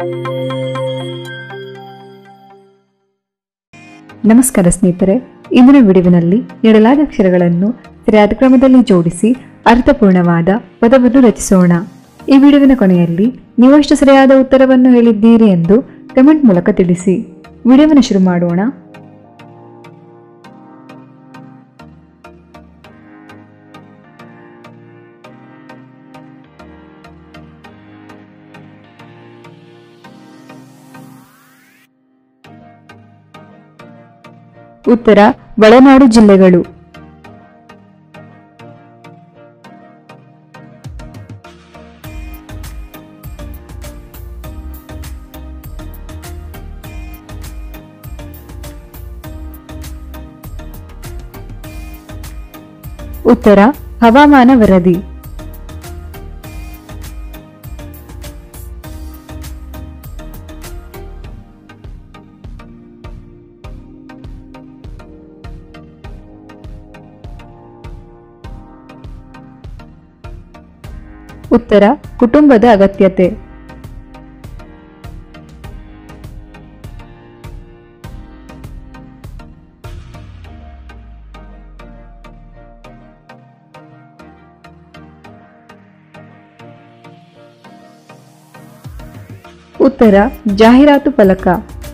ನಮಸ್ಕಾರ ಸ್ನೇಹಿತರೆ ಇಂದಿನ ವಿಡಿಯೋವಿನಲ್ಲಿ ನೀಡಲಾದ ಅಕ್ಷರಗಳನ್ನು ಸರಿಯಾದ ಕ್ರಮದಲ್ಲಿ ಜೋಡಿಸಿ ಅರ್ಥಪೂರ್ಣವಾದ ಪದವನ್ನು ರಚಿಸೋಣ ಈ ವಿಡಿಯೋವಿನ ಕೊನೆಯಲ್ಲಿ ನೀವಷ್ಟು ಸರಿಯಾದ ಉತ್ತರವನ್ನು ಹೇಳಿದ್ದೀರಿ ಎಂದು ಕಮೆಂಟ್ ಮೂಲಕ ತಿಳಿಸಿ ವಿಡಿಯೋವನ್ನು ಶುರು ಮಾಡೋಣ ಉತ್ತರ ಒಳನಾಡು ಜಿಲ್ಲೆಗಳು ಉತ್ತರ ಹವಾಮಾನ ವರದಿ ಉತ್ತರ ಕುಟುಂಬದ ಅಗತ್ಯತೆ ಉತ್ತರ ಜಾಹೀರಾತು ಫಲಕ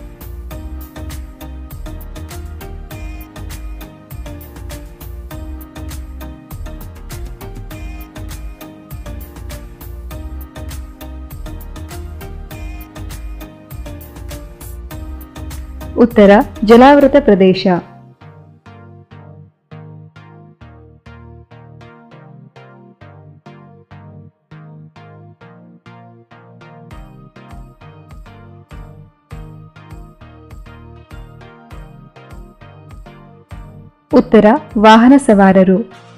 ಉತ್ತರ ಜಲಾವೃತ ಪ್ರದೇಶ ಉತ್ತರ ವಾಹನ ಸವಾರರು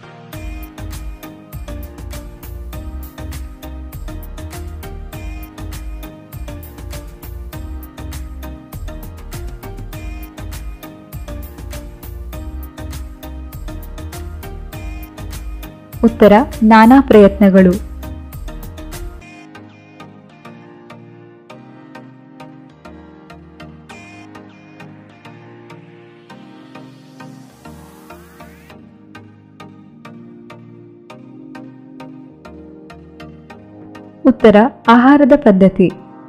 ಉತ್ತರ ನಾನಾ ಪ್ರಯತ್ನಗಳು ಉತ್ತರ ಆಹಾರದ ಪದ್ಧತಿ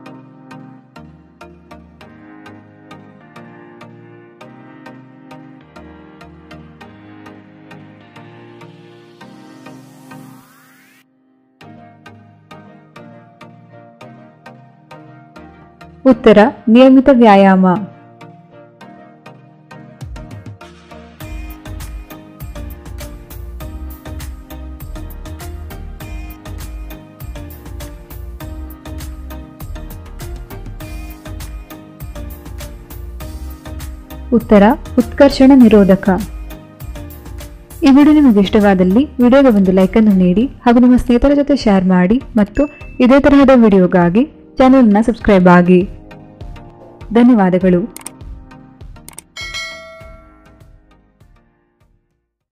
ಉತ್ತರ ನಿಯಮಿತ ವ್ಯಾಯಾಮ ಉತ್ತರ ಉತ್ಕರ್ಷಣ ನಿರೋಧಕ ಈ ವಿಡಿಯೋ ನಿಮಗೆ ಇಷ್ಟವಾದಲ್ಲಿ ವಿಡಿಯೋಗೆ ಒಂದು ಲೈಕ್ ಅನ್ನು ನೀಡಿ ಹಾಗೂ ನಿಮ್ಮ ಸ್ನೇಹಿತರ ಜೊತೆ ಶೇರ್ ಮಾಡಿ ಮತ್ತು ಇದೇ ತರಹದ ವಿಡಿಯೋಗಾಗಿ ಚಾನೆಲ್ನ ಸಬ್ಸ್ಕ್ರೈಬ್ ಆಗಿ ಧನ್ಯವಾದಗಳು